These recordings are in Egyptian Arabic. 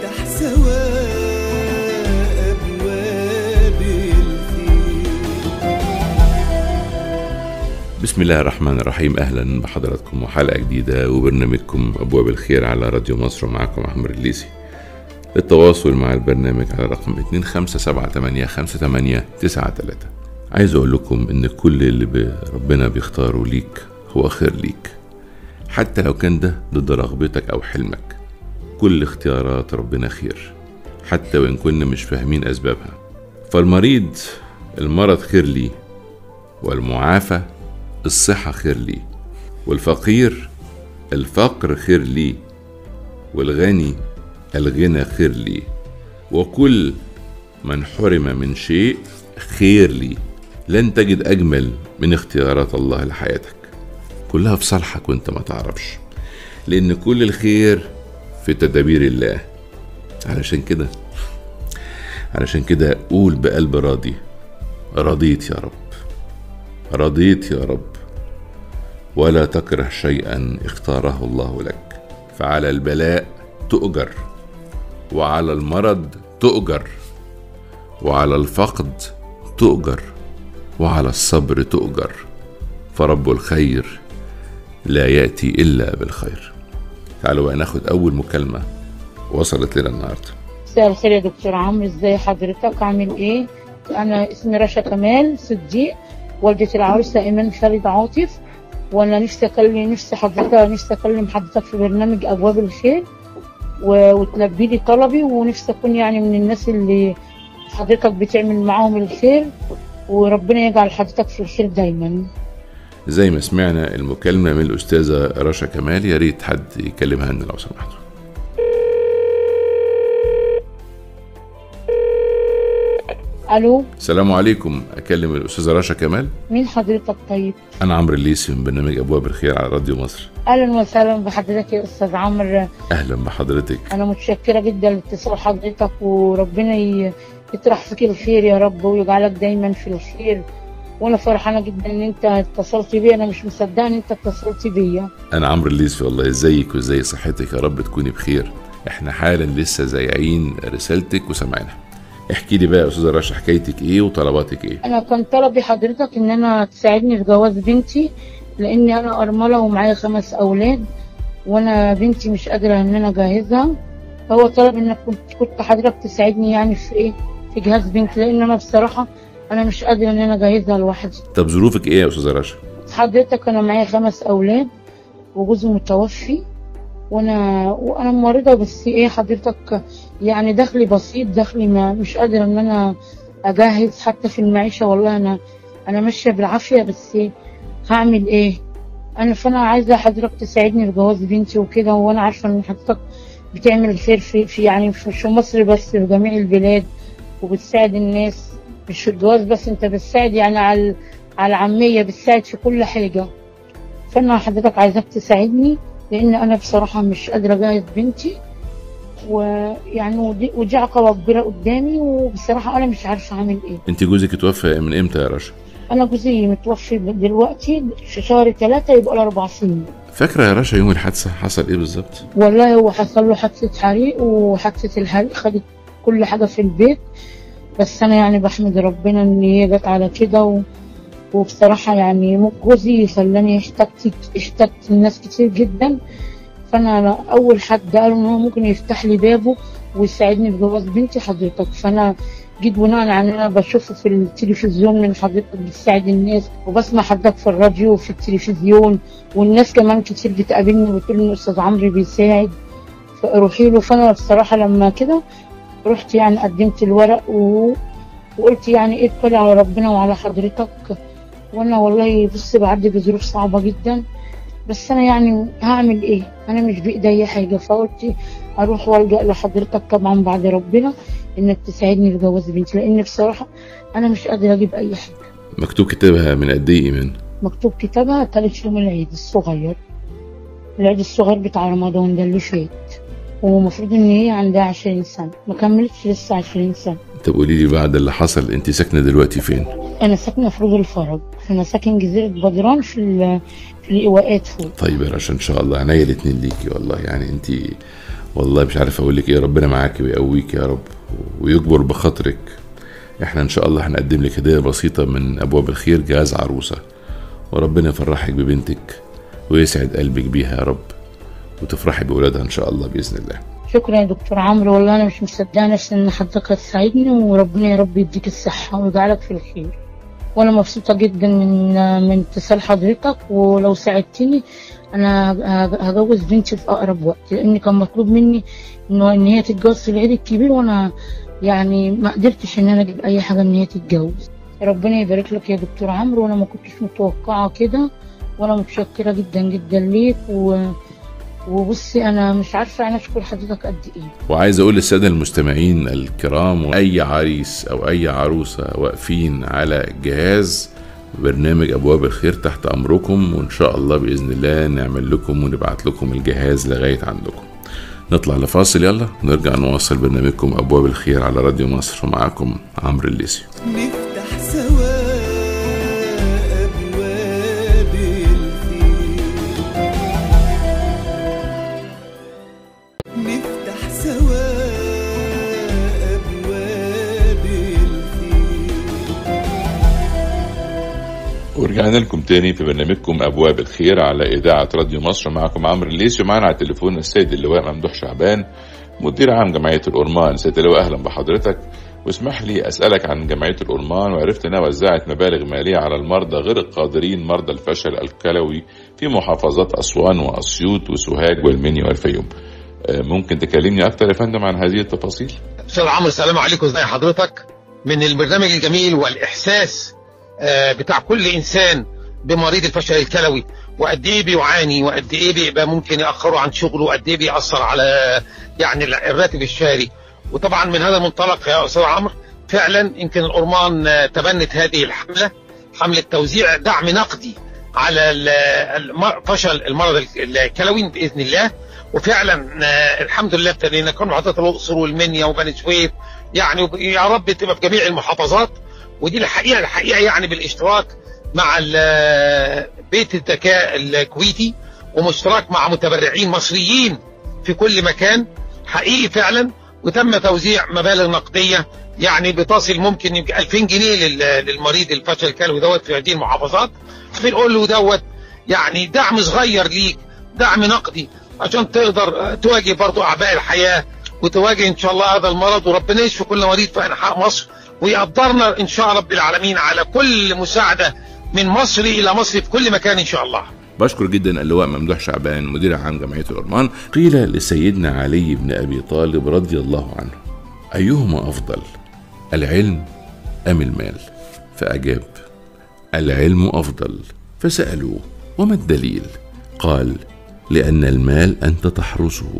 نفتح سوا أبواب الخير بسم الله الرحمن الرحيم اهلا بحضراتكم وحلقه جديده وبرنامجكم ابواب الخير على راديو مصر ومعكم عمرو الليسي للتواصل مع البرنامج على رقم 25785893 عايز اقول لكم ان كل اللي ب- ربنا بيختاره ليك هو خير ليك حتى لو كان ده ضد رغبتك او حلمك كل اختيارات ربنا خير حتى وان كنا مش فاهمين اسبابها فالمريض المرض خير ليه والمعافى الصحة خير ليه والفقير الفقر خير ليه والغني الغنى خير ليه وكل من حرم من شيء خير ليه لن تجد أجمل من اختيارات الله لحياتك كلها في صالحك وانت ما تعرفش لأن كل الخير في تدابير الله علشان كده علشان كده قول بقلب راضي رضيت يا رب رضيت يا رب ولا تكره شيئا اختاره الله لك فعلى البلاء تؤجر وعلى المرض تؤجر وعلى الفقد تؤجر وعلى الصبر تؤجر فرب الخير لا ياتي الا بالخير تعالوا بقى ناخد اول مكالمه وصلت لنا النهارده مساء الخير يا دكتور عمرو ازاي حضرتك عامل ايه انا اسمي رشا كمال صديق والدة العروسة ايمان خالد عاطف وانا نفسي اكلم نفسي حضرتك نفسي اكلم حضرتك في برنامج ابواب الخير و- وتلبي لي طلبي ونفسي اكون يعني من الناس اللي حضرتك بتعمل معاهم الخير وربنا يجعل حضرتك في الخير دايما زي ما سمعنا المكالمه من الاستاذه رشا كمال يا ريت حد يكلمها لنا لو سمحتوا الو السلام عليكم اكلم الاستاذه رشا كمال مين حضرتك طيب انا عمرو الليسي من برنامج ابواب الخير على راديو مصر اهلا وسهلا بحضرتك يا استاذ عمرو اهلا بحضرتك انا متشكره جدا لاتصال حضرتك وربنا ي- يطرح فيك الخير يا رب ويجعلك دايما في الخير وانا فرحانه جدا ان انت اتصلت بيا انا مش مصدقه ان انت اتصلت بيا انا عمرو الليسي والله ازيك وازاي صحتك يا رب تكوني بخير احنا حالا لسه زايعين رسالتك وسامعينها احكي لي بقى يا استاذه رشا حكايتك ايه وطلباتك ايه انا كان طلبي حضرتك ان انا تساعدني في جواز بنتي لاني انا ارمله ومعايا خمس اولاد وانا بنتي مش قادره ان انا اجهزها فهو طلب انك كنت كنت حضرتك تساعدني يعني في ايه في جهاز بنتي لان انا بصراحه انا مش قادره ان انا اجهزها لوحدي طب ظروفك ايه يا استاذه رشا حضرتك انا معايا خمس اولاد وجوزي متوفي وانا وانا مريضه بس ايه حضرتك يعني دخلي بسيط دخلي ما مش قادره ان انا اجهز حتى في المعيشه والله انا انا ماشيه بالعافيه بس إيه هعمل ايه انا فانا عايزه حضرتك تساعدني في جواز بنتي وكده وانا عارفه ان حضرتك بتعمل خير في, في يعني في في مصر بس في جميع البلاد وبتساعد الناس مش في الجواز بس انت بتساعد يعني على على العامية بتساعد في كل حاجة فأنا حضرتك عايزاك تساعدني لأن أنا بصراحة مش قادرة أجهز بنتي ويعني ودي, ودي عقبة كبيرة قدامي وبصراحة أنا مش عارفة أعمل إيه انت جوزك اتوفى من امتى يا رشا أنا جوزي متوفي دلوقتي في شهر ثلاثة يبقى له أربع سنين فاكره يا رشا يوم الحادثه حصل ايه بالظبط والله هو حصل له حادثة حريق وحادثة الحريق خدت كل حاجة في البيت بس أنا يعني بحمد ربنا إن هي جت على كده و... وبصراحة يعني جوزي خلاني احتجت احتجت الناس كتير جدا فأنا أول حد قال إن هو ممكن يفتح لي بابه ويساعدني في جواز بنتي حضرتك فأنا جيت بناء على ان انا بشوفه في التلفزيون من حضرتك بتساعد الناس وبسمع حضرتك في الراديو وفي التلفزيون والناس كمان كتير بتقابلني وتقول لي استاذ عمرو بيساعد فروحي له فانا بصراحه لما كده رحت يعني قدمت الورق و... وقلت يعني ايه اتكلي على ربنا وعلى حضرتك وانا والله بص بعدي بظروف صعبه جدا بس انا يعني هعمل ايه انا مش بايدي حاجه فقلت اروح والجا لحضرتك طبعا بعد ربنا انك تساعدني في جواز بنتي لان بصراحه انا مش قادره اجيب اي حاجه مكتوب كتابها من قد ايه ايمان مكتوب كتابها تالت يوم العيد الصغير العيد الصغير بتاع رمضان ده اللي فات ومفروض ان هي عندها عشرين سنة ما كملتش لسه عشرين سنة طب قولي لي بعد اللي حصل انت ساكنه دلوقتي فين انا ساكنة في روض الفرج انا ساكن جزيرة بدران في ال- في الايواءات فوق طيب يا رشا ان شاء الله عينيا الاتنين ليكي والله يعني انت والله مش عارف اقول لك ايه ربنا معاكي ويقويك يا رب ويجبر بخاطرك احنا ان شاء الله هنقدم لك هديه بسيطه من ابواب الخير جهاز عروسه وربنا يفرحك ببنتك ويسعد قلبك بيها يا رب وتفرحي بولادها ان شاء الله باذن الله شكرا يا دكتور عمرو والله انا مش مصدقه نفسي ان حضرتك هتساعدني وربنا يا رب يديك الصحه ويجعلك في الخير وانا مبسوطه جدا من من اتصال حضرتك ولو ساعدتني انا ه- هجوز بنتي في اقرب وقت لان كان مطلوب مني انه ان هي تتجوز في العيد الكبير وانا يعني ما قدرتش ان انا اجيب اي حاجه ان هي تتجوز ربنا يبارك لك يا دكتور عمرو وانا ما كنتش متوقعه كده وانا متشكره جدا جدا ليك و... وبصي انا مش عارفه انا اشكر حضرتك قد ايه وعايز اقول للساده المستمعين الكرام اي عريس او اي عروسه واقفين على جهاز برنامج ابواب الخير تحت امركم وان شاء الله باذن الله نعمل لكم ونبعت لكم الجهاز لغايه عندكم نطلع لفاصل يلا نرجع نواصل برنامجكم ابواب الخير على راديو مصر ومعاكم عمرو الليسي نفتح سوا أبواب الخير نفتح سوا أبواب الخير ورجعنا لكم تاني في برنامجكم ابواب الخير على اذاعه راديو مصر معكم عمرو الليسي ومعانا على التليفون السيد اللواء ممدوح شعبان مدير عام جمعيه الأورمان سيد اللواء اهلا بحضرتك واسمح لي اسالك عن جمعيه الأورمان وعرفت انها وزعت مبالغ ماليه على المرضى غير القادرين مرضى الفشل الكلوي في محافظات اسوان واسيوط وسوهاج والمنيا والفيوم آه، ممكن تكلمني اكتر يا فندم عن هذه التفاصيل استاذ عمرو السلام عليكم ازي حضرتك من البرنامج الجميل والاحساس آه، بتاع كل انسان بمريض الفشل الكلوي وقد ايه بيعاني وقد ايه بيبقى ممكن ياخره عن شغله وقد ايه بيأثر على يعني الراتب الشهري وطبعا من هذا المنطلق يا استاذ عمرو فعلا يمكن الأورمان آه، تبنت هذه الحمله حمله توزيع دعم نقدي على ال- الم- فشل المرض الكلوي باذن الله وفعلا آه، الحمد لله ابتدينا كنا محافظات الاقصر والمنيا وبني سويف يعني وب- يا رب تبقى في جميع المحافظات ودي الحقيقه الحقيقه يعني بالاشتراك مع ال- بيت الذكاء الكويتي ومشترك مع متبرعين مصريين في كل مكان حقيقي فعلا وتم توزيع مبالغ نقديه يعني بتصل ممكن يمكن 2000 جنيه لل- للمريض الفشل الكلوي دوت في هذه المحافظات بنقول له دوت يعني دعم صغير ليك دعم نقدي عشان تقدر تواجه برضو اعباء الحياه وتواجه ان شاء الله هذا المرض وربنا يشفي كل مريض في انحاء مصر ويقدرنا ان شاء رب العالمين على كل مساعده من مصر الى مصر في كل مكان ان شاء الله بشكر جدا اللواء ممدوح شعبان مدير عام جمعية الأرمان قيل لسيدنا علي بن أبي طالب رضي الله عنه أيهما أفضل العلم أم المال فأجاب العلم أفضل فسألوه وما الدليل قال لأن المال أنت تحرسه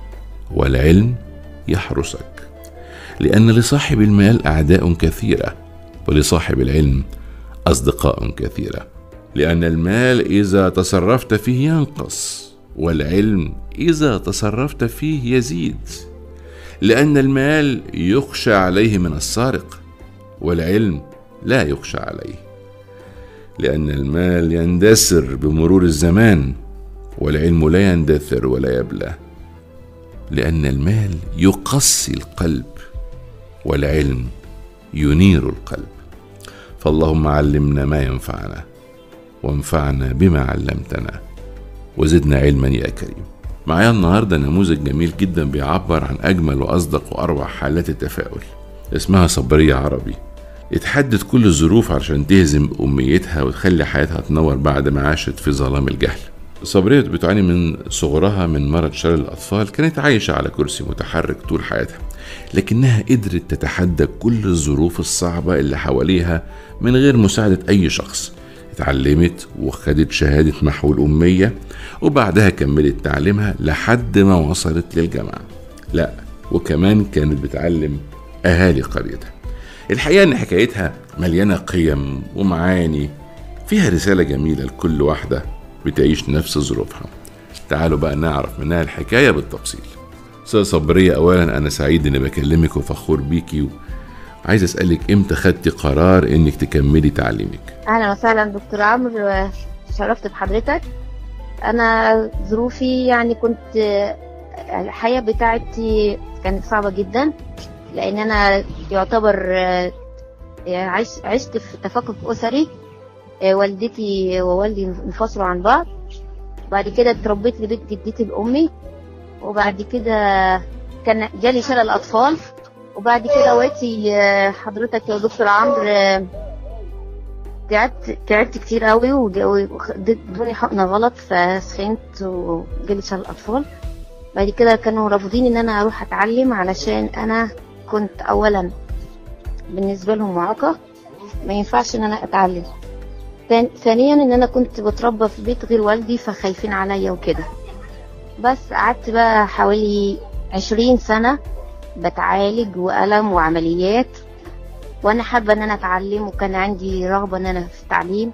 والعلم يحرسك لأن لصاحب المال أعداء كثيرة ولصاحب العلم أصدقاء كثيرة لأن المال إذا تصرفت فيه ينقص والعلم إذا تصرفت فيه يزيد لأن المال يخشى عليه من السارق والعلم لا يخشى عليه لأن المال يندثر بمرور الزمان والعلم لا يندثر ولا يبلى لأن المال يقسي القلب والعلم ينير القلب فاللهم علمنا ما ينفعنا وانفعنا بما علمتنا وزدنا علما يا كريم معايا النهاردة نموذج جميل جدا بيعبر عن أجمل وأصدق وأروع حالات التفاؤل اسمها صبرية عربي اتحدت كل الظروف علشان تهزم أميتها وتخلي حياتها تنور بعد ما عاشت في ظلام الجهل صبرية بتعاني من صغرها من مرض شلل الأطفال كانت عايشة على كرسي متحرك طول حياتها لكنها قدرت تتحدى كل الظروف الصعبة اللي حواليها من غير مساعدة أي شخص اتعلمت وخدت شهادة محو الأمية وبعدها كملت تعليمها لحد ما وصلت للجامعة لا وكمان كانت بتعلم أهالي قريتها الحقيقة إن حكايتها مليانة قيم ومعاني فيها رسالة جميلة لكل واحدة بتعيش نفس ظروفها تعالوا بقى نعرف منها الحكاية بالتفصيل أستاذة صبرية أولا أنا سعيد إني بكلمك وفخور بيكي وعايز أسألك إمتى خدتي قرار إنك تكملي تعليمك اهلا وسهلا دكتور عمرو شرفت بحضرتك انا ظروفي يعني كنت الحياة بتاعتي كانت صعبة جدا لأن أنا يعتبر آه، عش- عشت في تفكك أسري آه، والدتي ووالدي انفصلوا عن بعض بعد كده اتربيت لبيت جدتي لأمي وبعد كده كان جالي شلل أطفال وبعد كده وقتي آه، حضرتك يا دكتور عمرو آه، تعبت تعبت كتير قوي وادوني حقنة غلط فسخنت وجالي شلل أطفال بعد كده كانوا رافضين ان انا اروح اتعلم علشان انا كنت اولا بالنسبة لهم معاقة ما ينفعش ان انا اتعلم ثان- ثانيا ان انا كنت بتربى في بيت غير والدي فخايفين عليا وكده بس قعدت بقى حوالي عشرين سنة بتعالج وألم وعمليات وانا حابة ان انا اتعلم وكان عندي رغبة ان انا في التعليم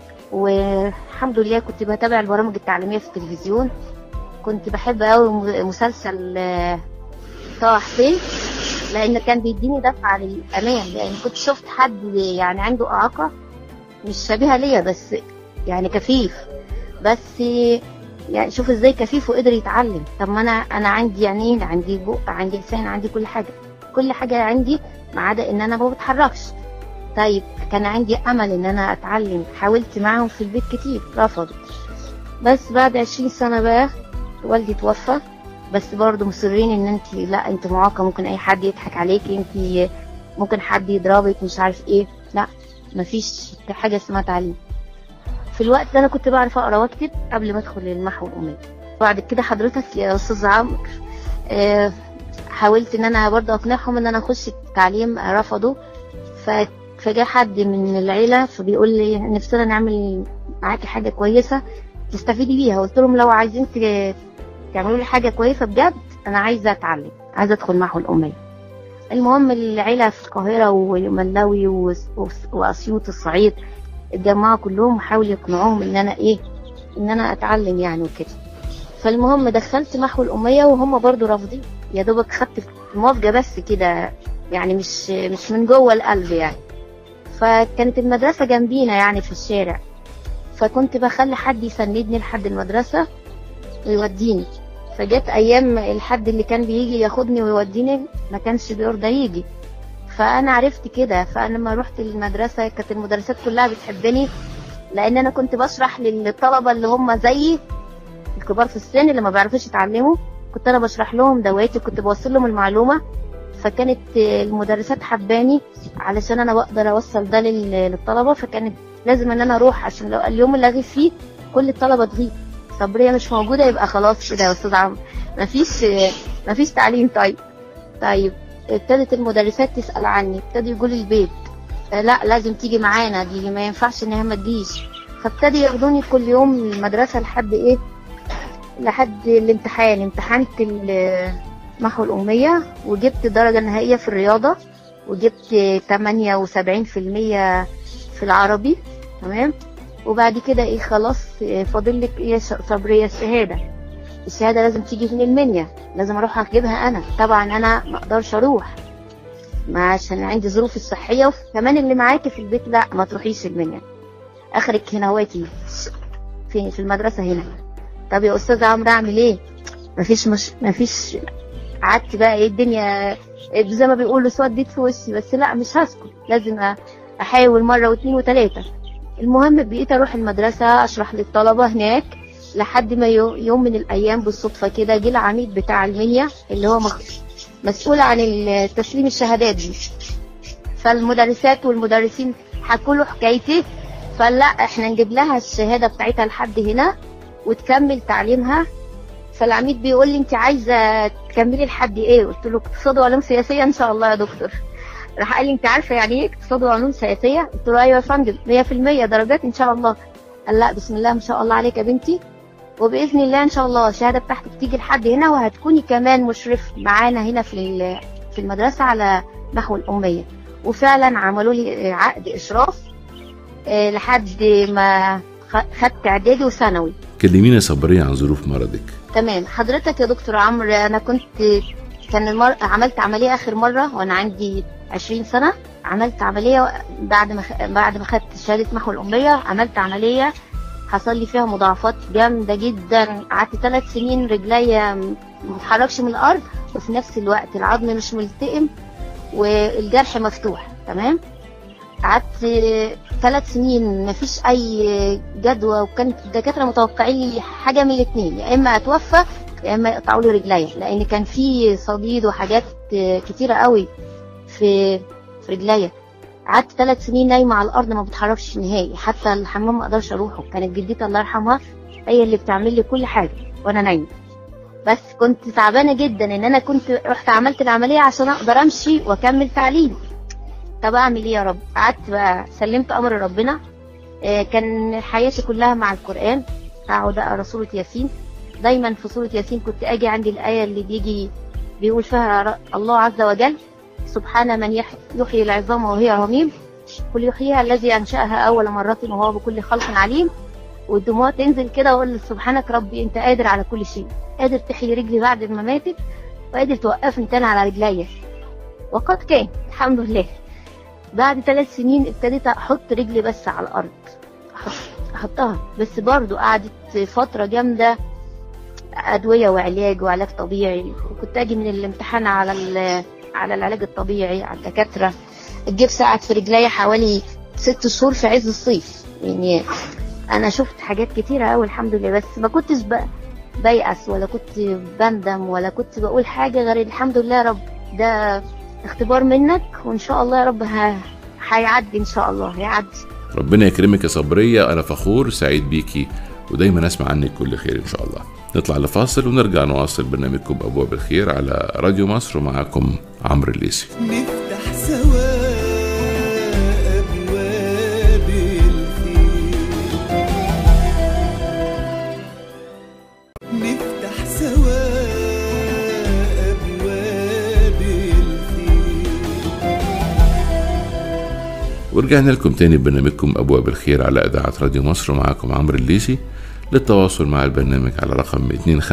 والحمد لله كنت بتابع البرامج التعليمية في التلفزيون كنت بحب قوي مسلسل آه، طه حسين لان كان بيديني دفعه للامان لان كنت شفت حد يعني عنده اعاقه مش شبيهه ليا بس يعني كفيف بس يعني شوف ازاي كفيف وقدر يتعلم طب ما انا انا عندي عينين عندي بق عندي لسان عندي كل حاجه كل حاجه عندي ما عدا ان انا ما بتحركش طيب كان عندي امل ان انا اتعلم حاولت معاهم في البيت كتير رفضوا بس بعد عشرين سنه بقى والدي توفى بس برضه مصرين ان انت لا انت معاقه ممكن اي حد يضحك عليكي انت ممكن حد يضربك مش عارف ايه لا مفيش حاجه اسمها تعليم في الوقت ده انا كنت بعرف اقرا واكتب قبل ما ادخل المحو الاميه بعد كده حضرتك يا استاذ عمرو آه، حاولت ان انا برضه اقنعهم ان انا اخش التعليم رفضوا ف- فجاء حد من العيله فبيقول لي نفسنا نعمل معاكي حاجه كويسه تستفيدي بيها قلت لهم لو عايزين ت- تعملوا لي حاجه كويسه بجد انا عايزه اتعلم عايزه ادخل محو الاميه المهم العيله في القاهره وملاوي وس- وس- واسيوط الصعيد اتجمعوا كلهم وحاولوا يقنعوهم ان انا ايه ان انا اتعلم يعني وكده فالمهم دخلت محو الاميه وهم برضو رافضين يا دوبك خدت موافقه بس كده يعني مش مش من جوه القلب يعني فكانت المدرسه جنبينا يعني في الشارع فكنت بخلي حد يسندني لحد المدرسه ويوديني فجت ايام الحد اللي كان بيجي ياخدني ويوديني ما كانش بيرضى يجي فانا عرفت كده فانا لما رحت المدرسه كانت المدرسات كلها بتحبني لان انا كنت بشرح للطلبه اللي هم زيي الكبار في السن اللي ما بيعرفوش يتعلموا كنت انا بشرح لهم دواتي كنت بوصل لهم المعلومه فكانت المدرسات حباني علشان انا بقدر اوصل ده لل- للطلبه فكانت لازم ان انا اروح عشان لو اليوم اللي اغيب فيه كل الطلبه تغيب صبريه مش موجوده يبقى خلاص كده يا استاذ عمرو مفيش مفيش تعليم طيب طيب ابتدت المدرسات تسال عني ابتدوا يقولوا البيت آه، لا لازم تيجي معانا دي ما ينفعش ان هي ما تجيش فابتدوا ياخدوني كل يوم المدرسه لحد ايه لحد الامتحان امتحنت ال- محو الأمية وجبت درجة نهائية في الرياضة وجبت 78% في العربي تمام وبعد كده ايه خلاص إيه، فاضل لك ايه ش- صبرية الشهادة الشهادة لازم تيجي من المنيا لازم اروح اجيبها انا طبعا انا ما اقدرش اروح ما عشان عندي ظروفي الصحية وكمان اللي معاكي في البيت لا ما تروحيش المنيا اخرك هنا واتي في في المدرسة هنا طب يا استاذ عمرو اعمل ايه مفيش مش مفيش قعدت بقى ايه الدنيا زي ما بيقولوا سودت في وشي بس لا مش هسكت لازم أ- احاول مره واثنين وثلاثه المهم بقيت اروح المدرسه اشرح للطلبه هناك لحد ما يو- يوم من الايام بالصدفه كده جه العميد بتاع المنيا اللي هو مخ- مسؤول عن ال- تسليم الشهادات دي فالمدرسات والمدرسين حكوا له حكايتي فلا احنا نجيب لها الشهاده بتاعتها لحد هنا وتكمل تعليمها فالعميد بيقول لي انت عايزه تكملي لحد ايه قلت له اقتصاد وعلوم سياسيه ان شاء الله يا دكتور راح قال لي انت عارفه يعني ايه اقتصاد وعلوم سياسيه قلت له ايوه يا فندم 100% درجات ان شاء الله قال لا بسم الله ما شاء الله عليك يا بنتي وباذن الله ان شاء الله الشهاده بتاعتك تيجي لحد هنا وهتكوني كمان مشرف معانا هنا في ال- في المدرسه على محو الاميه وفعلا عملوا لي عقد اشراف آه، لحد ما خ- خدت اعدادي وثانوي كلمينا صبرية عن ظروف مرضك تمام حضرتك يا دكتور عمرو انا كنت كان المر... عملت عمليه اخر مره وانا عندي 20 سنه عملت عمليه بعد ما خ... بعد ما خدت شهاده محو الاميه عملت عمليه حصل لي فيها مضاعفات جامده جدا قعدت ثلاث سنين رجليا ما بتحركش من الارض وفي نفس الوقت العظم مش ملتئم والجرح مفتوح تمام قعدت ثلاث سنين مفيش اي جدوى وكانت الدكاتره متوقعين لي حاجه من الاثنين يا اما اتوفى يا اما يقطعوا لي رجليا لان كان في صديد وحاجات كتيره قوي في في رجليا قعدت ثلاث سنين نايمه على الارض ما بتحركش نهائي حتى الحمام ما اقدرش اروحه كانت جدتي الله يرحمها هي اللي بتعمل لي كل حاجه وانا نايمه بس كنت تعبانه جدا ان انا كنت رحت عملت العمليه عشان اقدر امشي واكمل تعليمي طب اعمل ايه يا رب قعدت بقى سلمت امر ربنا آه، كان حياتي كلها مع القران اقعد اقرا سوره ياسين دايما في سوره ياسين كنت اجي عندي الايه اللي بيجي بيقول فيها ر- الله عز وجل سبحان من يح- يحيي العظام وهي رميم قل يحييها الذي انشاها اول مره وهو بكل خلق عليم والدموع تنزل كده واقول سبحانك ربي انت قادر على كل شيء قادر تحيي رجلي بعد ما ماتت وقادر توقفني تاني على رجليا وقد كان الحمد لله بعد ثلاث سنين ابتديت احط رجلي بس على الارض أحط- احطها بس برضو قعدت فتره جامده ادويه وعلاج وعلاج طبيعي وكنت اجي من الامتحان على ال- على العلاج الطبيعي على الدكاتره الجبس قعد في رجليا حوالي ست شهور في عز الصيف يعني انا شفت حاجات كتيره قوي الحمد لله بس ما كنتش ب- بيأس ولا كنت بندم ولا كنت بقول حاجه غير الحمد لله يا رب ده اختبار منك وان شاء الله يا رب ه- هيعدي ان شاء الله هيعدي ربنا يكرمك يا صبرية أنا فخور سعيد بيكي ودايما أسمع عنك كل خير إن شاء الله نطلع لفاصل ونرجع نواصل برنامجكم أبواب الخير على راديو مصر ومعاكم عمرو الليسي نفتح سوا أبواب الخير نفتح سوا أبواب الخير ورجعنا لكم تاني ببرنامجكم أبواب الخير على إذاعة راديو مصر ومعاكم عمرو الليسي للتواصل مع البرنامج على رقم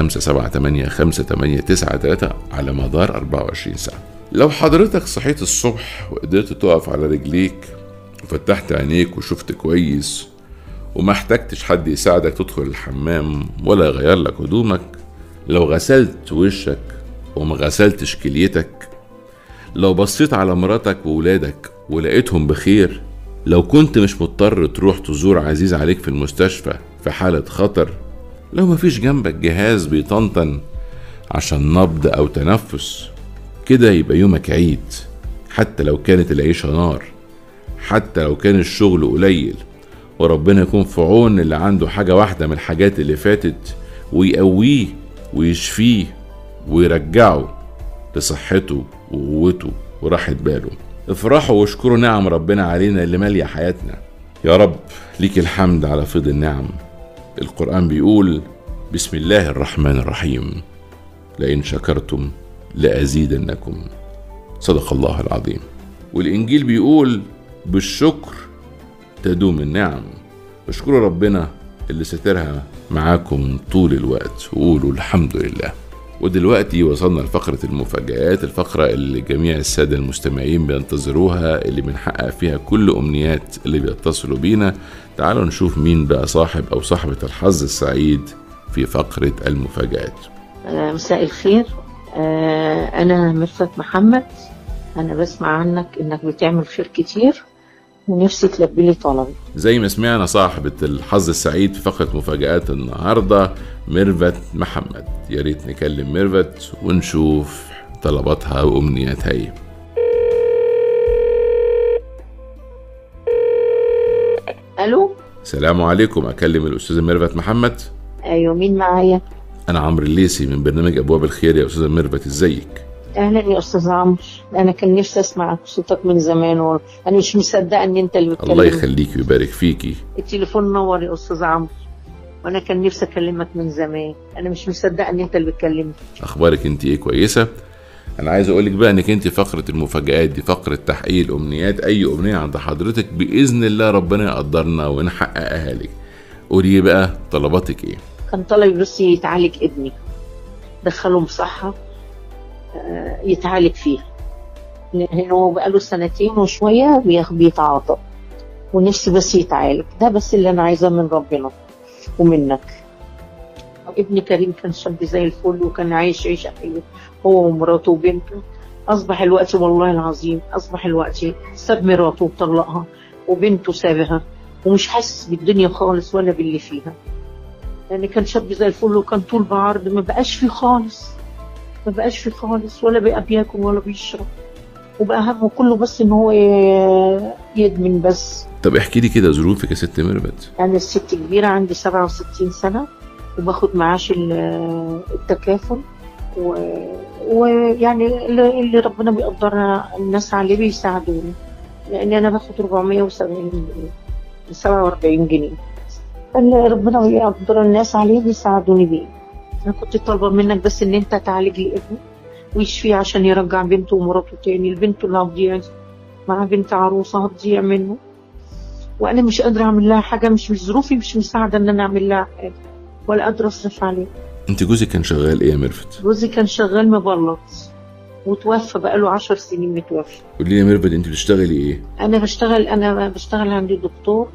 25785893 على مدار 24 ساعة لو حضرتك صحيت الصبح وقدرت تقف على رجليك وفتحت عينيك وشفت كويس وما احتجتش حد يساعدك تدخل الحمام ولا يغير لك هدومك لو غسلت وشك وما غسلتش كليتك لو بصيت على مراتك وولادك ولقيتهم بخير لو كنت مش مضطر تروح تزور عزيز عليك في المستشفى في حالة خطر لو مفيش جنبك جهاز بيطنطن عشان نبض أو تنفس كده يبقى يومك عيد حتى لو كانت العيشة نار حتى لو كان الشغل قليل وربنا يكون في عون اللي عنده حاجة واحدة من الحاجات اللي فاتت ويقويه ويشفيه ويرجعه لصحته وقوته وراحة باله افرحوا واشكروا نعم ربنا علينا اللي مالية حياتنا يا رب ليك الحمد على فيض النعم القرآن بيقول بسم الله الرحمن الرحيم لئن شكرتم لأزيدنكم صدق الله العظيم والإنجيل بيقول بالشكر تدوم النعم اشكروا ربنا اللي سترها معاكم طول الوقت وقولوا الحمد لله ودلوقتي وصلنا لفقرة المفاجآت الفقرة اللي جميع السادة المستمعين بينتظروها اللي بنحقق فيها كل أمنيات اللي بيتصلوا بينا تعالوا نشوف مين بقى صاحب أو صاحبة الحظ السعيد في فقرة المفاجآت آه، مساء الخير آه، أنا مرفت محمد أنا بسمع عنك إنك بتعمل خير كتير ونفسي تلبي لي طلبي زي ما سمعنا صاحبة الحظ السعيد في فقرة مفاجآت النهاردة ميرفت محمد يا ريت نكلم ميرفت ونشوف طلباتها وأمنياتها ايه ألو السلام عليكم أكلم الأستاذة ميرفت محمد أيوة مين معايا أنا عمرو الليسي من برنامج أبواب الخير يا أستاذة ميرفت إزيك أهلا يا أستاذ عمرو أنا كان نفسي أسمع صوتك من زمان وأنا مش مصدقة إن أنت اللي بتكلمني الله يخليكي ويبارك فيكي التليفون نور يا أستاذ عمرو وأنا كان نفسي أكلمك من زمان أنا مش مصدقة إن أنت اللي بتكلمني أخبارك أنت إيه كويسة أنا عايز أقولك بقى إنك أنت فقرة المفاجآت دي فقرة تحقيق الأمنيات أي أمنية عند حضرتك بإذن الله ربنا يقدرنا ونحققها لك قولي لي بقى طلباتك إيه كان طلبي بس يتعالج ابني دخله مصحة آه، يتعالج فيها لأن هو بقاله سنتين وشوية بياخ- بيتعاطى ونفسي بس يتعالج ده بس اللي أنا عايزاه من ربنا ومنك ابن كريم كان شاب زي الفل وكان عايش عيشه حلوه هو ومراته وبنته اصبح الوقت والله العظيم اصبح الوقت ساب مراته وطلقها وبنته سابها ومش حاسس بالدنيا خالص ولا باللي فيها يعني كان شاب زي الفل وكان طول بعرض ما بقاش فيه خالص ما بقاش فيه خالص ولا بقى بياكل ولا بيشرب وبقى همه كله بس ان هو ي- يدمن بس طب احكي لي كده ظروفك يا ست ميرفت أنا الست كبيرة عندي 67 سنة وباخد معاش ال- التكافل و- ويعني اللي اللي ربنا بيقدرها الناس عليه بيساعدوني لأن أنا باخد 470 جنيه 47 جنيه اللي ربنا بيقدر الناس عليه بيساعدوني بيه أنا كنت طالبة منك بس إن أنت تعالج لي ابني ويشفيه عشان يرجع بنته ومراته تاني البنت اللي هتضيع دي. مع بنت عروسة هتضيع منه وانا مش قادره اعمل لها حاجه مش مش ظروفي مش مساعده ان انا اعمل لها حاجه ولا قادره اصرف عليه انت جوزك كان شغال ايه يا ميرفت جوزي كان شغال مبلط وتوفى بقاله عشر سنين متوفى قولي لي يا ميرفت انت بتشتغلي ايه انا بشتغل انا بشتغل عندي دكتور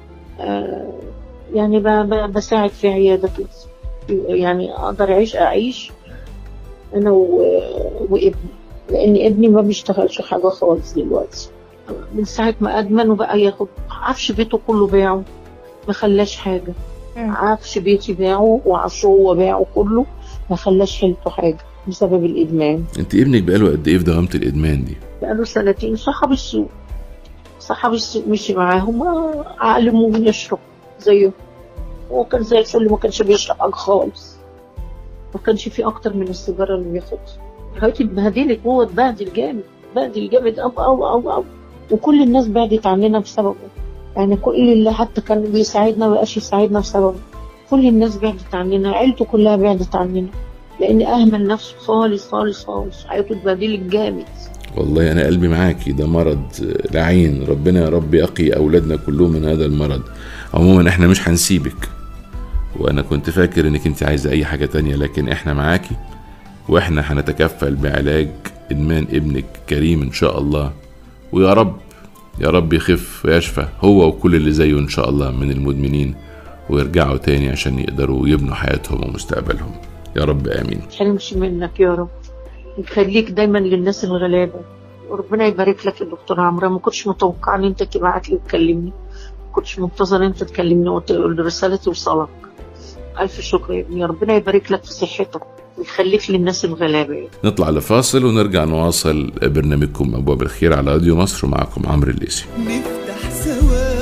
آه يعني ب- ب- بساعد في عياده كده يعني اقدر اعيش اعيش انا و- وابني لان ابني ما بيشتغلش حاجه خالص دلوقتي من ساعه ما ادمن وبقى ياخد عفش بيته كله باعه ما خلاش حاجه مم. عفش بيتي باعه وعفشه هو باعه كله ما خلاش حيلته حاجه بسبب الادمان انت ابنك بقاله قد ايه في دوامه الادمان دي بقاله سنتين صاحب السوق صاحب السوق مشي معاهم آه، علموه يشرب زيه هو كان زي الفل ما كانش بيشرب حاجه خالص ما كانش فيه اكتر من السيجاره اللي بياخدها لغايه اتبهدلت هو اتبهدل جامد اتبهدل جامد أو أو أو أو وكل الناس بعدت عننا بسببه يعني كل اللي حتى كان بيساعدنا ما بقاش يساعدنا بسببه كل الناس بعدت عننا عيلته كلها بعدت عننا لان اهمل نفسه خالص خالص خالص حياته اتبهدلت جامد والله انا قلبي معاكي ده مرض آه، لعين ربنا يا رب يقي اولادنا كلهم من هذا المرض عموما احنا مش هنسيبك وانا كنت فاكر انك انت عايزه اي حاجه تانية لكن احنا معاكي واحنا هنتكفل بعلاج ادمان ابنك كريم ان شاء الله ويا رب يا رب يخف ويشفى هو وكل اللي زيه ان شاء الله من المدمنين ويرجعوا تاني عشان يقدروا يبنوا حياتهم ومستقبلهم يا رب امين تحرمش منك يا رب يخليك دايما للناس الغلابه وربنا يبارك لك يا دكتور عمرو ما كنتش متوقعه ان انت تبعت لي وتكلمني ما كنتش منتظر ان انت تكلمني وتقول رساله توصلك الف شكر يا ابني ربنا يبارك لك في صحتك ويخليك للناس الغلابه يا نطلع لفاصل ونرجع نواصل برنامجكم ابواب الخير على راديو مصر ومعكم عمرو الليسي نفتح سوا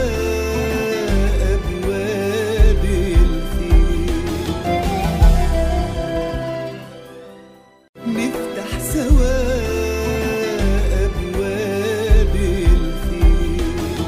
أبواب الخير نفتح سوا أبواب الخير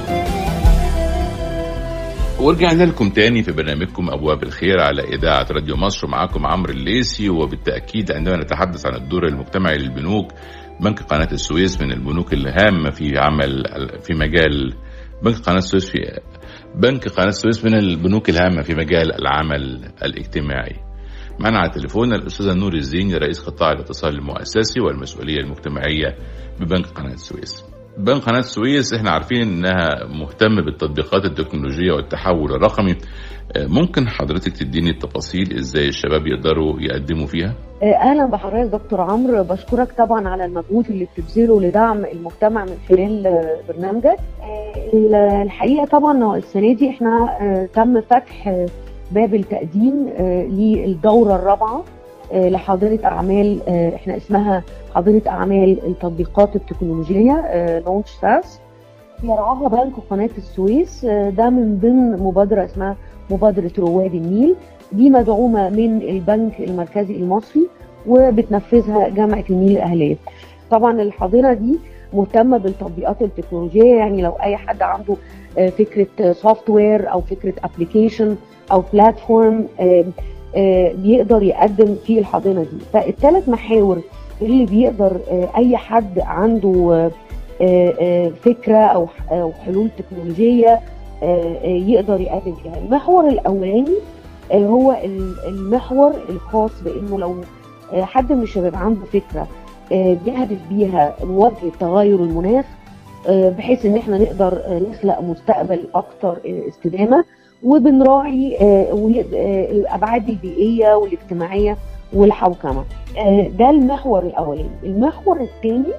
ورجعنا لكم تاني في برنامجكم ابواب الخير على اذاعه راديو مصر معاكم عمرو الليسي وبالتاكيد عندما نتحدث عن الدور المجتمعي للبنوك بنك قناه السويس من البنوك الهامه في عمل في مجال بنك قناه السويس في بنك قناه السويس من البنوك الهامه في مجال العمل الاجتماعي معنا على تليفون الاستاذه نور الزيني رئيس قطاع الاتصال المؤسسي والمسؤوليه المجتمعيه ببنك قناه السويس. بنك قناه السويس احنا عارفين انها مهتمه بالتطبيقات التكنولوجيه والتحول الرقمي آه، ممكن حضرتك تديني التفاصيل ازاي الشباب يقدروا يقدموا فيها؟ اهلا بحضرتك دكتور عمرو بشكرك طبعا على المجهود اللي بتبذله لدعم المجتمع من خلال آه، برنامجك آه، ال- الحقيقه طبعا هو السنه دي احنا آه، تم فتح آه، باب التقديم آه، للدوره الرابعه آه، لحاضره اعمال آه، احنا اسمها حاضره اعمال التطبيقات التكنولوجيه لونش ساس يرعاها بنك قناه السويس آه، ده من ضمن مبادره اسمها مبادره رواد النيل دي مدعومه من البنك المركزي المصري وبتنفذها جامعه النيل الاهليه. طبعا الحاضره دي مهتمه بالتطبيقات التكنولوجيه يعني لو اي حد عنده آه، فكره سوفت وير او فكره ابلكيشن او بلاتفورم بيقدر يقدم في الحاضنه دي فالثلاث محاور اللي بيقدر آه، اي حد عنده آه، آه، آه، فكره او أو حلول تكنولوجيه آه، آه، يقدر يقدم فيها المحور الاولاني آه، هو ال- المحور الخاص بانه لو آه، حد من الشباب عنده فكره آه، بيهدف بيها مواجهه تغير المناخ آه، بحيث ان احنا نقدر آه، نخلق مستقبل اكثر آه، استدامه وبنراعي آه، و- آه، الابعاد البيئيه والاجتماعيه والحوكمه آه، ده المحور الاولاني المحور الثاني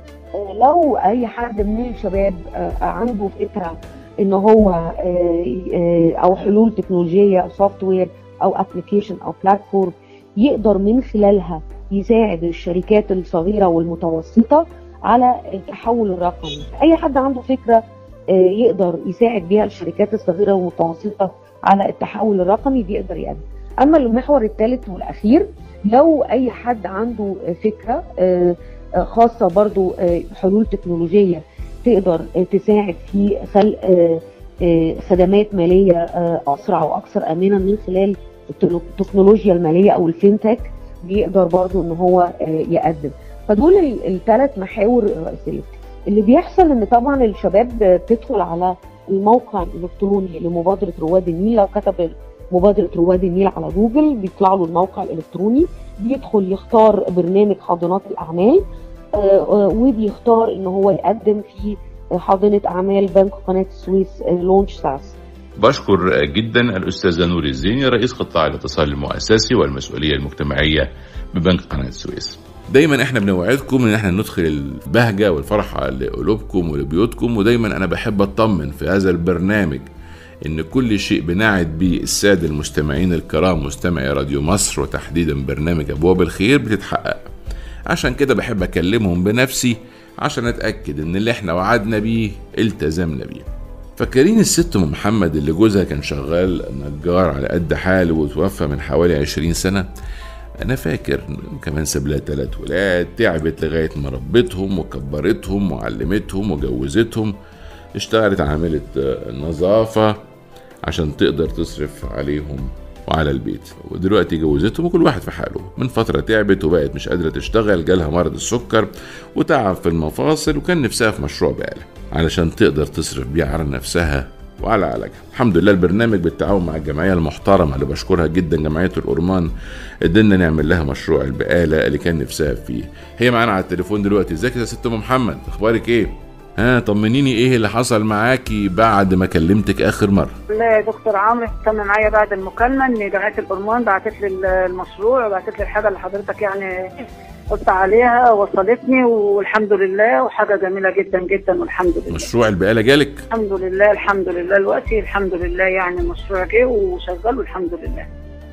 لو اي حد من الشباب آه، عنده فكره ان هو آه، آه، او حلول تكنولوجيه سوفت وير او ابلكيشن او بلاتفورم يقدر من خلالها يساعد الشركات الصغيره والمتوسطه على التحول الرقمي اي حد عنده فكره آه، يقدر يساعد بيها الشركات الصغيره والمتوسطه على التحول الرقمي بيقدر يقدم اما المحور الثالث والاخير لو اي حد عنده فكره آه، آه، خاصه برضو آه، حلول تكنولوجيه تقدر آه، تساعد في خلق آه، آه، خدمات ماليه آه، اسرع واكثر امانا من خلال التلو- التكنولوجيا الماليه او الفينتك بيقدر برضو ان هو آه، يقدم فدول الثلاث محاور الرئيسيه اللي بيحصل ان طبعا الشباب آه، بتدخل على الموقع الالكتروني لمبادره رواد النيل لو كتب مبادره رواد النيل على جوجل بيطلع له الموقع الالكتروني بيدخل يختار برنامج حاضنات الاعمال آه، آه، وبيختار ان هو يقدم في حاضنه اعمال بنك قناه السويس آه، لونش ساس بشكر جدا الأستاذة نور الزيني رئيس قطاع الاتصال المؤسسي والمسؤولية المجتمعية ببنك قناة السويس دايما احنا بنوعدكم ان احنا ندخل البهجة والفرحة لقلوبكم ولبيوتكم ودايما انا بحب اطمن في هذا البرنامج ان كل شيء بنعد بيه السادة المستمعين الكرام مستمعي راديو مصر وتحديدا برنامج ابواب الخير بتتحقق عشان كده بحب اكلمهم بنفسي عشان اتاكد ان اللي احنا وعدنا بيه التزمنا بيه فاكرين الست ام محمد اللي جوزها كان شغال نجار على قد حاله وتوفى من حوالي 20 سنه انا فاكر كمان ساب لها تلات ولاد تعبت لغايه ما ربتهم وكبرتهم وعلمتهم وجوزتهم اشتغلت عامله آه، نظافه عشان تقدر تصرف عليهم وعلى البيت ودلوقتي جوزتهم وكل واحد في حاله من فترة تعبت وبقت مش قادرة تشتغل جالها مرض السكر وتعب في المفاصل وكان نفسها في مشروع بقالة علشان تقدر تصرف بيه على نفسها وعلى علاجها الحمد لله البرنامج بالتعاون مع الجمعية المحترمة اللي بشكرها جدا جمعية الأورمان قدرنا نعمل لها مشروع البقالة اللي كان نفسها فيه هي معانا على التليفون دلوقتي ازيك يا ست ام محمد اخبارك ايه ها طمنيني ايه اللي حصل معاكي بعد ما كلمتك اخر مره لا يا دكتور عمرو تم معايا بعد المكالمه ان جمعيه الأورمان بعتت لي المشروع وبعتت لي الحاجه اللي حضرتك يعني قلت عليها وصلتني والحمد لله وحاجه جميله جدا جدا والحمد لله مشروع البقاله جالك الحمد لله الحمد لله دلوقتي الحمد لله يعني المشروع جه وشغال والحمد لله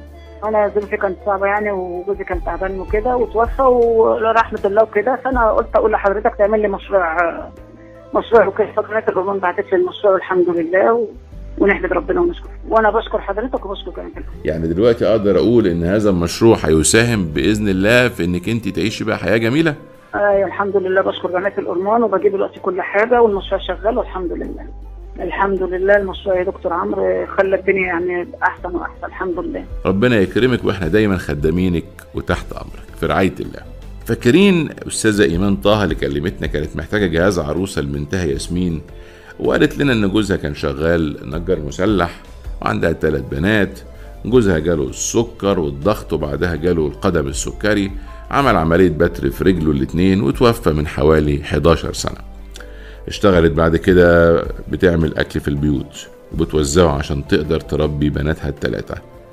انا ظروفي كانت صعبه يعني وجوزي كان تعبان وكده وتوفى ورحمه الله وكده فانا قلت اقول لحضرتك تعمل لي مشروع مشروع وكده فقناه الأورمان بعتت لي المشروع والحمد لله و... ونحمد ربنا ونشكر وانا بشكر حضرتك وبشكر جميع الناس. يعني دلوقتي اقدر اقول ان هذا المشروع هيساهم باذن الله في انك انت تعيشي بقى حياه جميله آه الحمد لله بشكر جمعيه الأورمان وبجيب دلوقتي كل حاجه والمشروع شغال والحمد لله الحمد لله المشروع يا دكتور عمرو خلى الدنيا يعني احسن واحسن الحمد لله ربنا يكرمك واحنا دايما خدامينك وتحت امرك في رعايه الله فاكرين استاذه ايمان طه اللي كلمتنا كانت محتاجه جهاز عروسه لبنتها ياسمين وقالت لنا ان جوزها كان شغال نجار مسلح وعندها ثلاث بنات جوزها جاله السكر والضغط وبعدها جاله القدم السكري عمل عملية بتر في رجله الاتنين وتوفى من حوالي 11 سنة اشتغلت بعد كده بتعمل أكل في البيوت وبتوزعه عشان تقدر تربي بناتها التلاتة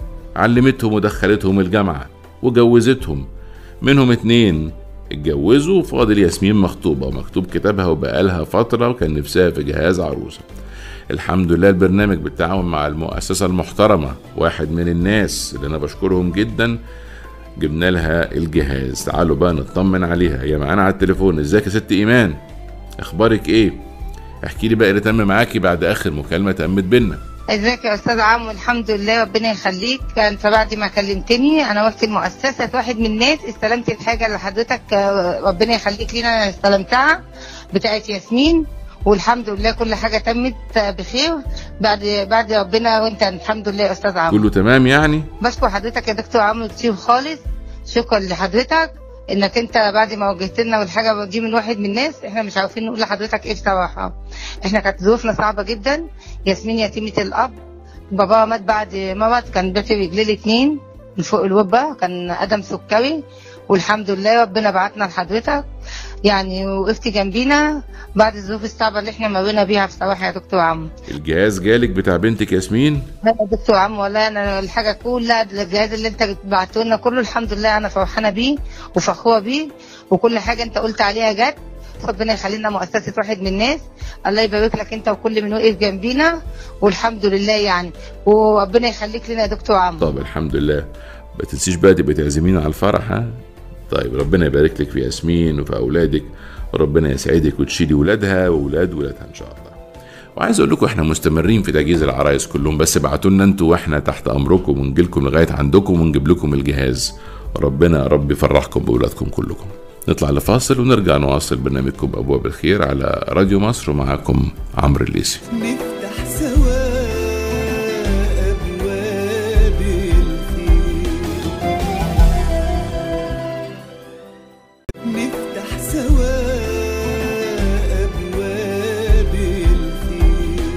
علمتهم ودخلتهم الجامعة وجوزتهم منهم اتنين اتجوزوا وفاضل ياسمين مخطوبة ومكتوب كتابها وبقالها فترة وكان نفسها في جهاز عروسة الحمد لله البرنامج بالتعاون مع المؤسسة المحترمة واحد من الناس اللي أنا بشكرهم جدا جبنا لها الجهاز تعالوا بقى نطمن عليها هي معانا على التليفون ازيك يا ست ايمان اخبارك ايه احكي لي بقى اللي تم معاكي بعد اخر مكالمه تمت بينا ازيك يا استاذ عمرو الحمد لله ربنا يخليك انت بعد ما كلمتني انا رحت المؤسسه واحد من الناس استلمت الحاجه اللي حضرتك آه، ربنا يخليك لينا انا استلمتها بتاعت ياسمين والحمد لله كل حاجه تمت بخير بعد بعد ربنا وانت الحمد لله يا استاذ عمرو كله تمام يعني بشكر حضرتك يا دكتور عمرو كتير خالص شكرا لحضرتك انك انت بعد ما وجهت لنا والحاجه دي من واحد من الناس احنا مش عارفين نقول لحضرتك ايه بصراحه احنا كانت ظروفنا صعبه جدا ياسمين يتيمه الاب باباها مات بعد ما مات كان باتي رجليه الاتنين من فوق الوبه كان قدم سكري والحمد لله ربنا بعتنا لحضرتك يعني وقفتي جنبينا بعد الظروف الصعبه اللي احنا مرينا بيها بصراحه يا دكتور عمرو الجهاز جالك بتاع بنتك ياسمين لا يا دكتور عمرو والله انا الحاجه كلها الجهاز اللي انت بعته لنا كله الحمد لله انا فرحانه بيه وفخوره بيه وكل حاجه انت قلت عليها جت ربنا يخلي لنا مؤسسه واحد من الناس الله يبارك لك انت وكل من وقف جنبينا والحمد لله يعني وربنا يخليك لنا يا دكتور عمرو طب الحمد لله ما تنسيش بقى تبقى تعزمينا على الفرح ها طيب ربنا يبارك لك في ياسمين وفي اولادك وربنا يسعدك وتشيلي ولادها واولاد ولادها ان شاء الله وعايز اقول لكم احنا مستمرين في تجهيز العرايس كلهم بس ابعتوا لنا انتوا واحنا تحت امركم ونجي لكم لغايه عندكم ونجيب لكم الجهاز ربنا يا رب يفرحكم باولادكم كلكم نطلع لفاصل ونرجع نواصل برنامجكم ابواب الخير على راديو مصر ومعاكم عمرو الليسي نفتح سوا أبواب الخير نفتح سوا أبواب الخير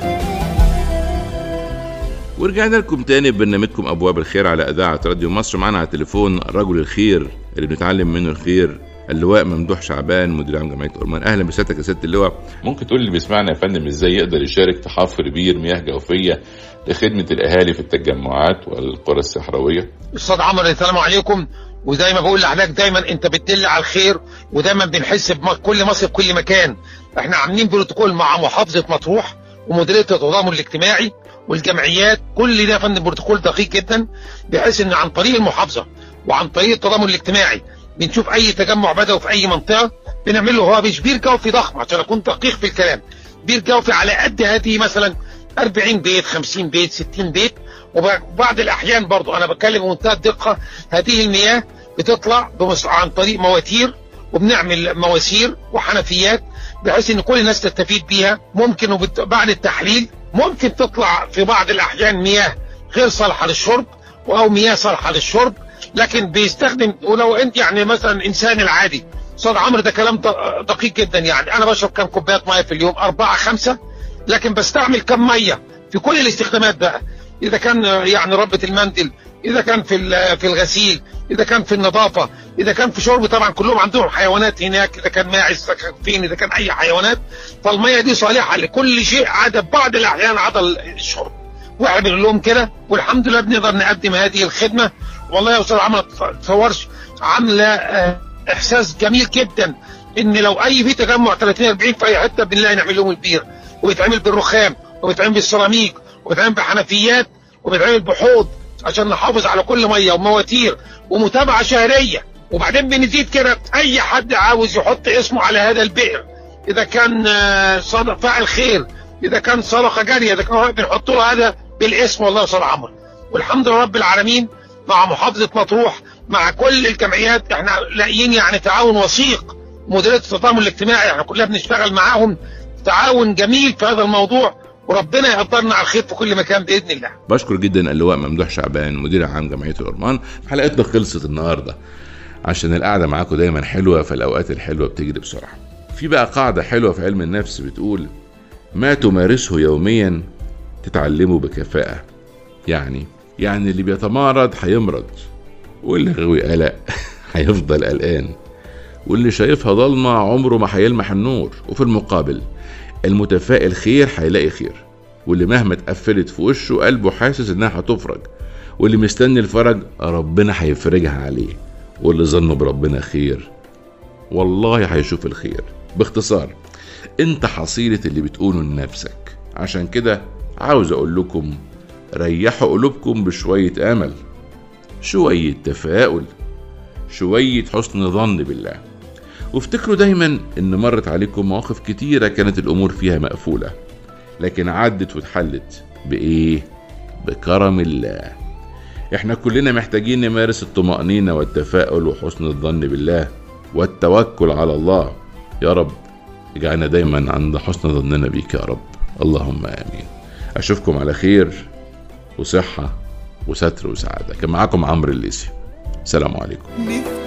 ورجعنا لكم تاني ببرنامجكم ابواب الخير على اذاعه راديو مصر معانا على التليفون رجل الخير اللي بنتعلم منه الخير اللواء ممدوح شعبان مدير عام جمعيه اورمان اهلا بسيادتك يا سياده اللواء ممكن تقول اللي بيسمعنا يا فندم ازاي يقدر يشارك في حفر بير مياه جوفيه لخدمه الاهالي في التجمعات والقرى الصحراويه استاذ عمرو السلام عليكم وزي ما بقول لحضرتك دايما انت بتدل على الخير ودايما بنحس بكل مصر في كل مكان احنا عاملين بروتوكول مع محافظه مطروح ومديريه التضامن الاجتماعي والجمعيات كل ده يا فندم بروتوكول دقيق جدا بحيث ان عن طريق المحافظه وعن طريق التضامن الاجتماعي بنشوف اي تجمع بدوي في اي منطقه بنعمله هو مش بير جوفي ضخم عشان اكون دقيق في الكلام بير جوفي على قد هذه مثلا 40 بيت 50 بيت 60 بيت وبعض الاحيان برضو انا بتكلم بمنتهى الدقه هذه المياه بتطلع بمس- عن طريق مواتير وبنعمل مواسير وحنفيات بحيث ان كل الناس تستفيد بيها ممكن وبت- بعد التحليل ممكن تطلع في بعض الاحيان مياه غير صالحه للشرب او مياه صالحه للشرب لكن بيستخدم ولو انت يعني مثلا الانسان العادي استاذ عمرو ده كلام د- دقيق جدا يعني انا بشرب كام كوبايه ميه في اليوم أربعة خمسة لكن بستعمل كم ميه في كل الاستخدامات بقى اذا كان آه، يعني ربة المندل اذا كان في ال- في الغسيل اذا كان في النظافه اذا كان في شرب طبعا كلهم عندهم حيوانات هناك اذا كان ماعز إذا كان فين اذا كان اي حيوانات فالميه دي صالحه لكل شيء عدا بعض الاحيان عدا الشرب واحنا بنقول لهم كده والحمد لله بنقدر نقدم هذه الخدمه والله يا استاذ عمرو ما تصورش عامله آه، احساس جميل جدا ان لو اي في تجمع 30 40 في اي حته بنلاقي نعمل لهم البير وبيتعمل بالرخام وبيتعمل بالسيراميك وبيتعمل بحنفيات وبيتعمل بحوض عشان نحافظ على كل ميه ومواتير ومتابعه شهريه وبعدين بنزيد كده اي حد عاوز يحط اسمه على هذا البئر اذا كان آه، صدق فاعل خير اذا كان صدقه جاريه اذا كان بنحط له هذا بالاسم والله يا استاذ عمرو والحمد لله رب العالمين مع محافظه مطروح مع كل الجمعيات احنا لاقيين يعني تعاون وثيق مديريه التضامن الاجتماعي احنا كلنا بنشتغل معاهم تعاون جميل في هذا الموضوع وربنا يقدرنا على الخير في كل مكان باذن الله بشكر جدا اللواء ممدوح شعبان مدير عام جمعيه الأورمان حلقتنا خلصت النهارده عشان القعده معاكم دايما حلوه فالاوقات الحلوه بتجري بسرعه في بقى قاعده حلوه في علم النفس بتقول ما تمارسه يوميا تتعلمه بكفاءه يعني يعني اللي بيتمارض هيمرض واللي غاوي قلق هيفضل قلقان واللي شايفها ضلمه عمره ما هيلمح النور وفي المقابل المتفائل خير هيلاقي خير واللي مهما اتقفلت في وشه قلبه حاسس انها هتفرج واللي مستني الفرج ربنا هيفرجها عليه واللي ظنه بربنا خير والله هيشوف الخير باختصار انت حصيلة اللي بتقوله لنفسك عشان كده عاوز اقول لكم ريحوا قلوبكم بشوية امل شوية تفاؤل شوية حسن ظن بالله وافتكروا دايما ان مرت عليكم مواقف كتيرة كانت الامور فيها مقفولة لكن عدت واتحلت بايه بكرم الله احنا كلنا محتاجين نمارس الطمأنينة والتفاؤل وحسن الظن بالله والتوكل على الله يا رب اجعلنا دايما عند حسن ظننا بيك يا رب اللهم امين اشوفكم على خير وصحة وستر وسعادة كان معاكم عمرو الليسي سلام عليكم نفتح